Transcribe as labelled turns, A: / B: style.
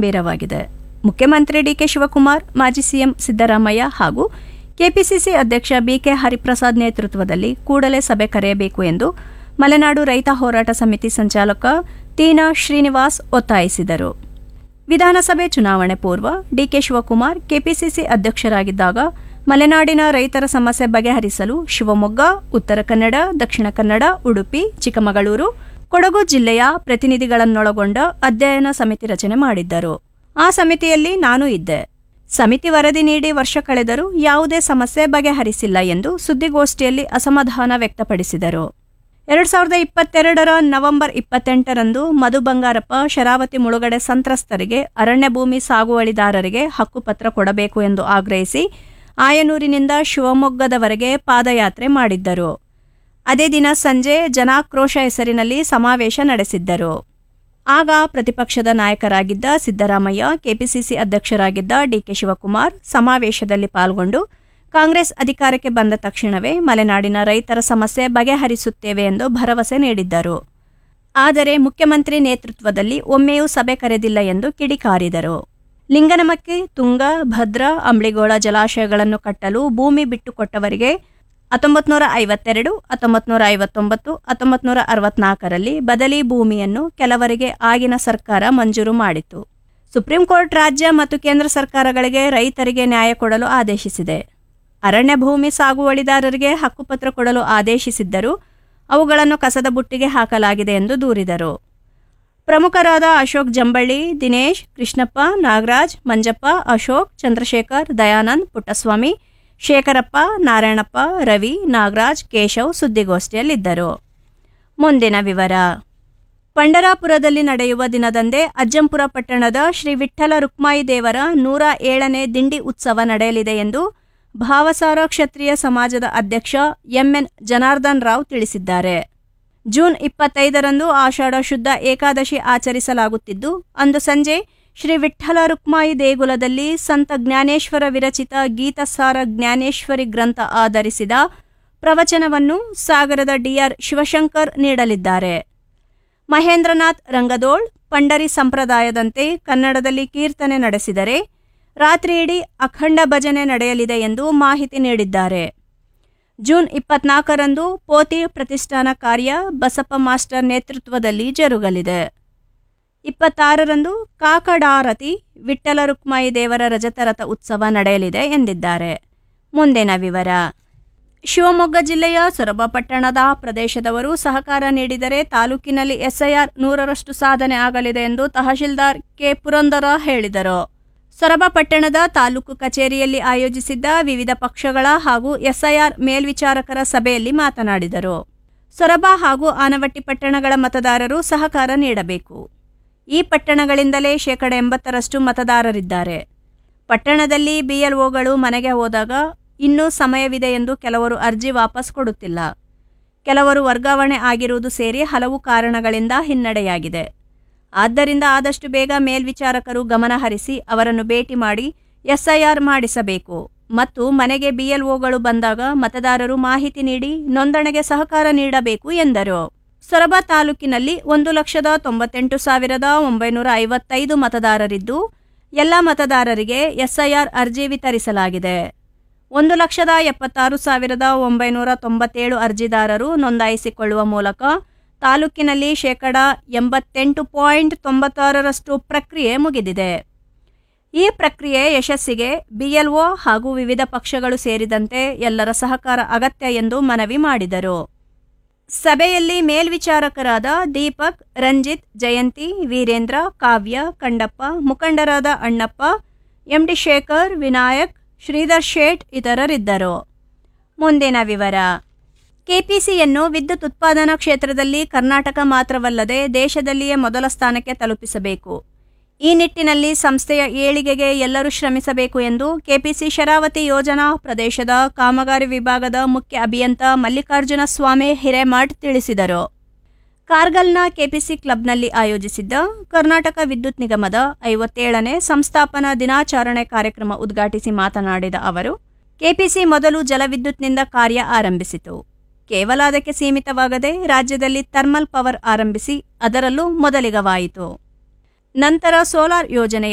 A: ಗಂಭೀರವಾಗಿದೆ ಮುಖ್ಯಮಂತ್ರಿ ಡಿಕೆ ಶಿವಕುಮಾರ್ ಮಾಜಿ ಸಿಎಂ ಸಿದ್ದರಾಮಯ್ಯ ಹಾಗೂ ಕೆಪಿಸಿಸಿ ಅಧ್ಯಕ್ಷ ಬಿಕೆ ಹರಿಪ್ರಸಾದ್ ನೇತೃತ್ವದಲ್ಲಿ ಕೂಡಲೇ ಸಭೆ ಕರೆಯಬೇಕು ಎಂದು ಮಲೆನಾಡು ರೈತ ಹೋರಾಟ ಸಮಿತಿ ಸಂಚಾಲಕ ತೀನಾ ಶ್ರೀನಿವಾಸ್ ಒತ್ತಾಯಿಸಿದರು ವಿಧಾನಸಭೆ ಚುನಾವಣೆ ಪೂರ್ವ ಡಿಕೆ ಶಿವಕುಮಾರ್ ಕೆಪಿಸಿಸಿ ಅಧ್ಯಕ್ಷರಾಗಿದ್ದಾಗ ಮಲೆನಾಡಿನ ರೈತರ ಸಮಸ್ಯೆ ಬಗೆಹರಿಸಲು ಶಿವಮೊಗ್ಗ ಉತ್ತರ ಕನ್ನಡ ದಕ್ಷಿಣ ಕನ್ನಡ ಉಡುಪಿ ಚಿಕ್ಕಮಗಳೂರು ಕೊಡಗು ಜಿಲ್ಲೆಯ ಪ್ರತಿನಿಧಿಗಳನ್ನೊಳಗೊಂಡ ಅಧ್ಯಯನ ಸಮಿತಿ ರಚನೆ ಮಾಡಿದ್ದರು ಆ ಸಮಿತಿಯಲ್ಲಿ ನಾನು ಇದ್ದೆ ಸಮಿತಿ ವರದಿ ನೀಡಿ ವರ್ಷ ಕಳೆದರೂ ಯಾವುದೇ ಸಮಸ್ಯೆ ಬಗೆಹರಿಸಿಲ್ಲ ಎಂದು ಸುದ್ದಿಗೋಷ್ಠಿಯಲ್ಲಿ ಅಸಮಾಧಾನ ವ್ಯಕ್ತಪಡಿಸಿದರು ಎರಡ್ ಸಾವಿರದ ಇಪ್ಪತ್ತೆರಡರ ನವೆಂಬರ್ ಇಪ್ಪತ್ತೆಂಟರಂದು ಮಧು ಬಂಗಾರಪ್ಪ ಶರಾವತಿ ಮುಳುಗಡೆ ಸಂತ್ರಸ್ತರಿಗೆ ಅರಣ್ಯ ಭೂಮಿ ಸಾಗುವಳಿದಾರರಿಗೆ ಹಕ್ಕುಪತ್ರ ಕೊಡಬೇಕು ಎಂದು ಆಗ್ರಹಿಸಿ ಆಯನೂರಿನಿಂದ ಶಿವಮೊಗ್ಗದವರೆಗೆ ಪಾದಯಾತ್ರೆ ಮಾಡಿದ್ದರು ಅದೇ ದಿನ ಸಂಜೆ ಜನಾಕ್ರೋಶ ಹೆಸರಿನಲ್ಲಿ ಸಮಾವೇಶ ನಡೆಸಿದ್ದರು ಆಗ ಪ್ರತಿಪಕ್ಷದ ನಾಯಕರಾಗಿದ್ದ ಸಿದ್ದರಾಮಯ್ಯ ಕೆಪಿಸಿಸಿ ಅಧ್ಯಕ್ಷರಾಗಿದ್ದ ಡಿಕೆ ಶಿವಕುಮಾರ್ ಸಮಾವೇಶದಲ್ಲಿ ಪಾಲ್ಗೊಂಡು ಕಾಂಗ್ರೆಸ್ ಅಧಿಕಾರಕ್ಕೆ ಬಂದ ತಕ್ಷಣವೇ ಮಲೆನಾಡಿನ ರೈತರ ಸಮಸ್ಯೆ ಬಗೆಹರಿಸುತ್ತೇವೆ ಎಂದು ಭರವಸೆ ನೀಡಿದ್ದರು ಆದರೆ ಮುಖ್ಯಮಂತ್ರಿ ನೇತೃತ್ವದಲ್ಲಿ ಒಮ್ಮೆಯೂ ಸಭೆ ಕರೆದಿಲ್ಲ ಎಂದು ಕಿಡಿಕಾರಿದರು ಲಿಂಗನಮಕ್ಕಿ ತುಂಗ ಭದ್ರಾ ಅಂಬ್ಳಿಗೋಳ ಜಲಾಶಯಗಳನ್ನು ಕಟ್ಟಲು ಭೂಮಿ ಬಿಟ್ಟುಕೊಟ್ಟವರಿಗೆ ಹತ್ತೊಂಬತ್ತು ನೂರ ಐವತ್ತೆರಡು ಹತ್ತೊಂಬತ್ತು ನೂರ ಐವತ್ತೊಂಬತ್ತು ಹತ್ತೊಂಬತ್ತು ನೂರ ಅರವತ್ನಾಲ್ಕರಲ್ಲಿ ಬದಲಿ ಭೂಮಿಯನ್ನು ಕೆಲವರಿಗೆ ಆಗಿನ ಸರ್ಕಾರ ಮಂಜೂರು ಮಾಡಿತು ಸುಪ್ರೀಂ ಕೋರ್ಟ್ ರಾಜ್ಯ ಮತ್ತು ಕೇಂದ್ರ ಸರ್ಕಾರಗಳಿಗೆ ರೈತರಿಗೆ ನ್ಯಾಯ ಕೊಡಲು ಆದೇಶಿಸಿದೆ ಅರಣ್ಯ ಭೂಮಿ ಸಾಗುವಳಿದಾರರಿಗೆ ಹಕ್ಕುಪತ್ರ ಕೊಡಲು ಆದೇಶಿಸಿದ್ದರೂ ಅವುಗಳನ್ನು ಕಸದ ಬುಟ್ಟಿಗೆ ಹಾಕಲಾಗಿದೆ ಎಂದು ದೂರಿದರು ಪ್ರಮುಖರಾದ ಅಶೋಕ್ ಜಂಬಳ್ಳಿ ದಿನೇಶ್ ಕೃಷ್ಣಪ್ಪ ನಾಗರಾಜ್ ಮಂಜಪ್ಪ ಅಶೋಕ್ ಚಂದ್ರಶೇಖರ್ ದಯಾನಂದ್ ಪುಟ್ಟಸ್ವಾಮಿ ಶೇಖರಪ್ಪ ನಾರಾಯಣಪ್ಪ ರವಿ ನಾಗರಾಜ್ ಕೇಶವ್ ಸುದ್ದಿಗೋಷ್ಠಿಯಲ್ಲಿದ್ದರು ಮುಂದಿನ ವಿವರ ಪಂಡರಾಪುರದಲ್ಲಿ ನಡೆಯುವ ದಿನದಂದೇ ಅಜ್ಜಂಪುರ ಪಟ್ಟಣದ ಶ್ರೀ ವಿಠ್ಠಲ ರುಕ್ಮಾಯಿ ದೇವರ ನೂರ ಏಳನೇ ದಿಂಡಿ ಉತ್ಸವ ನಡೆಯಲಿದೆ ಎಂದು ಭಾವಸಾರ ಕ್ಷತ್ರಿಯ ಸಮಾಜದ ಅಧ್ಯಕ್ಷ ಎಂಎನ್ ಜನಾರ್ದನ್ ರಾವ್ ತಿಳಿಸಿದ್ದಾರೆ ಜೂನ್ ಇಪ್ಪತ್ತೈದರಂದು ಆಷಾಢ ಶುದ್ಧ ಏಕಾದಶಿ ಆಚರಿಸಲಾಗುತ್ತಿದ್ದು ಅಂದು ಸಂಜೆ ಶ್ರೀ ವಿಠ್ಠಲ ರುಕ್ಮಾಯಿ ದೇಗುಲದಲ್ಲಿ ಸಂತ ಜ್ಞಾನೇಶ್ವರ ವಿರಚಿತ ಗೀತಸಾರ ಜ್ಞಾನೇಶ್ವರಿ ಗ್ರಂಥ ಆಧರಿಸಿದ ಪ್ರವಚನವನ್ನು ಸಾಗರದ ಡಿಆರ್ ಶಿವಶಂಕರ್ ನೀಡಲಿದ್ದಾರೆ ಮಹೇಂದ್ರನಾಥ್ ರಂಗದೋಳ್ ಪಂಡರಿ ಸಂಪ್ರದಾಯದಂತೆ ಕನ್ನಡದಲ್ಲಿ ಕೀರ್ತನೆ ನಡೆಸಿದರೆ ರಾತ್ರಿಯಿಡೀ ಅಖಂಡ ಭಜನೆ ನಡೆಯಲಿದೆ ಎಂದು ಮಾಹಿತಿ ನೀಡಿದ್ದಾರೆ ಜೂನ್ ಇಪ್ಪತ್ನಾಲ್ಕರಂದು ಪೋತಿ ಪ್ರತಿಷ್ಠಾನ ಕಾರ್ಯ ಬಸಪ್ಪ ಮಾಸ್ಟರ್ ನೇತೃತ್ವದಲ್ಲಿ ಜರುಗಲಿದೆ ಇಪ್ಪತ್ತಾರರಂದು ಕಾಕಡಾರತಿ ವಿಠ್ಠಲ ರುಕ್ಮಾಯಿ ದೇವರ ರಜತರಥ ಉತ್ಸವ ನಡೆಯಲಿದೆ ಎಂದಿದ್ದಾರೆ ಮುಂದಿನ ವಿವರ ಶಿವಮೊಗ್ಗ ಜಿಲ್ಲೆಯ ಸೊರಬ ಪಟ್ಟಣದ ಪ್ರದೇಶದವರು ಸಹಕಾರ ನೀಡಿದರೆ ತಾಲೂಕಿನಲ್ಲಿ ಎಸ್ಐಆರ್ ನೂರರಷ್ಟು ಸಾಧನೆ ಆಗಲಿದೆ ಎಂದು ತಹಶೀಲ್ದಾರ್ ಕೆ ಪುರಂದರ ಹೇಳಿದರು ಸೊರಬ ಪಟ್ಟಣದ ತಾಲೂಕು ಕಚೇರಿಯಲ್ಲಿ ಆಯೋಜಿಸಿದ್ದ ವಿವಿಧ ಪಕ್ಷಗಳ ಹಾಗೂ ಎಸ್ಐಆರ್ ಮೇಲ್ವಿಚಾರಕರ ಸಭೆಯಲ್ಲಿ ಮಾತನಾಡಿದರು ಸೊರಬ ಹಾಗೂ ಆನವಟ್ಟಿ ಪಟ್ಟಣಗಳ ಮತದಾರರು ಸಹಕಾರ ನೀಡಬೇಕು ಈ ಪಟ್ಟಣಗಳಿಂದಲೇ ಶೇಕಡ ಎಂಬತ್ತರಷ್ಟು ಮತದಾರರಿದ್ದಾರೆ ಪಟ್ಟಣದಲ್ಲಿ ಬಿಎಲ್ಒಗಳು ಮನೆಗೆ ಹೋದಾಗ ಇನ್ನೂ ಸಮಯವಿದೆ ಎಂದು ಕೆಲವರು ಅರ್ಜಿ ವಾಪಸ್ ಕೊಡುತ್ತಿಲ್ಲ ಕೆಲವರು ವರ್ಗಾವಣೆ ಆಗಿರುವುದು ಸೇರಿ ಹಲವು ಕಾರಣಗಳಿಂದ ಹಿನ್ನಡೆಯಾಗಿದೆ ಆದ್ದರಿಂದ ಆದಷ್ಟು ಬೇಗ ಮೇಲ್ವಿಚಾರಕರು ಗಮನ ಹರಿಸಿ ಅವರನ್ನು ಭೇಟಿ ಮಾಡಿ ಎಸ್ಐಆರ್ ಮಾಡಿಸಬೇಕು ಮತ್ತು ಮನೆಗೆ ಬಿಎಲ್ಒಗಳು ಬಂದಾಗ ಮತದಾರರು ಮಾಹಿತಿ ನೀಡಿ ನೋಂದಣಿಗೆ ಸಹಕಾರ ನೀಡಬೇಕು ಎಂದರು ಸೊರಬ ತಾಲೂಕಿನಲ್ಲಿ ಒಂದು ಲಕ್ಷದ ತೊಂಬತ್ತೆಂಟು ಸಾವಿರದ ಒಂಬೈನೂರ ಐವತ್ತೈದು ಮತದಾರರಿದ್ದು ಎಲ್ಲ ಮತದಾರರಿಗೆ ಎಸ್ಐಆರ್ ಅರ್ಜಿ ವಿತರಿಸಲಾಗಿದೆ ಒಂದು ಲಕ್ಷದ ಎಪ್ಪತ್ತಾರು ಸಾವಿರದ ಒಂಬೈನೂರ ತೊಂಬತ್ತೇಳು ಅರ್ಜಿದಾರರು ನೋಂದಾಯಿಸಿಕೊಳ್ಳುವ ಮೂಲಕ ತಾಲೂಕಿನಲ್ಲಿ ಶೇಕಡ ಎಂಬತ್ತೆಂಟು ಪಾಯಿಂಟ್ ತೊಂಬತ್ತಾರರಷ್ಟು ಪ್ರಕ್ರಿಯೆ ಮುಗಿದಿದೆ ಈ ಪ್ರಕ್ರಿಯೆ ಯಶಸ್ಸಿಗೆ ಬಿಎಲ್ಒ ಹಾಗೂ ವಿವಿಧ ಪಕ್ಷಗಳು ಸೇರಿದಂತೆ ಎಲ್ಲರ ಸಹಕಾರ ಅಗತ್ಯ ಎಂದು ಮನವಿ ಮಾಡಿದರು ಸಭೆಯಲ್ಲಿ ಮೇಲ್ವಿಚಾರಕರಾದ ದೀಪಕ್ ರಂಜಿತ್ ಜಯಂತಿ ವೀರೇಂದ್ರ ಕಾವ್ಯ ಕಂಡಪ್ಪ ಮುಖಂಡರಾದ ಅಣ್ಣಪ್ಪ ಎಂಡಿ ಶೇಖರ್ ವಿನಾಯಕ್ ಶ್ರೀಧರ್ ಶೇಟ್ ಇತರರಿದ್ದರು ಮುಂದಿನ ವಿವರ ಕೆಪಿಸಿಯನ್ನು ವಿದ್ಯುತ್ ಉತ್ಪಾದನಾ ಕ್ಷೇತ್ರದಲ್ಲಿ ಕರ್ನಾಟಕ ಮಾತ್ರವಲ್ಲದೆ ದೇಶದಲ್ಲಿಯೇ ಮೊದಲ ಸ್ಥಾನಕ್ಕೆ ತಲುಪಿಸಬೇಕು ಈ ನಿಟ್ಟಿನಲ್ಲಿ ಸಂಸ್ಥೆಯ ಏಳಿಗೆಗೆ ಎಲ್ಲರೂ ಶ್ರಮಿಸಬೇಕು ಎಂದು ಕೆಪಿಸಿ ಶರಾವತಿ ಯೋಜನಾ ಪ್ರದೇಶದ ಕಾಮಗಾರಿ ವಿಭಾಗದ ಮುಖ್ಯ ಅಭಿಯಂತ ಮಲ್ಲಿಕಾರ್ಜುನ ಸ್ವಾಮಿ ಹಿರೇಮಠ್ ತಿಳಿಸಿದರು ಕಾರ್ಗಲ್ನ ಕೆಪಿಸಿ ಕ್ಲಬ್ನಲ್ಲಿ ಆಯೋಜಿಸಿದ್ದ ಕರ್ನಾಟಕ ವಿದ್ಯುತ್ ನಿಗಮದ ಐವತ್ತೇಳನೇ ಸಂಸ್ಥಾಪನಾ ದಿನಾಚರಣೆ ಕಾರ್ಯಕ್ರಮ ಉದ್ಘಾಟಿಸಿ ಮಾತನಾಡಿದ ಅವರು ಕೆಪಿಸಿ ಮೊದಲು ಜಲವಿದ್ಯುತ್ನಿಂದ ಕಾರ್ಯ ಆರಂಭಿಸಿತು ಕೇವಲ ಅದಕ್ಕೆ ಸೀಮಿತವಾಗದೆ ರಾಜ್ಯದಲ್ಲಿ ಥರ್ಮಲ್ ಪವರ್ ಆರಂಭಿಸಿ ಅದರಲ್ಲೂ ಮೊದಲಿಗವಾಯಿತು ನಂತರ ಸೋಲಾರ್ ಯೋಜನೆಯ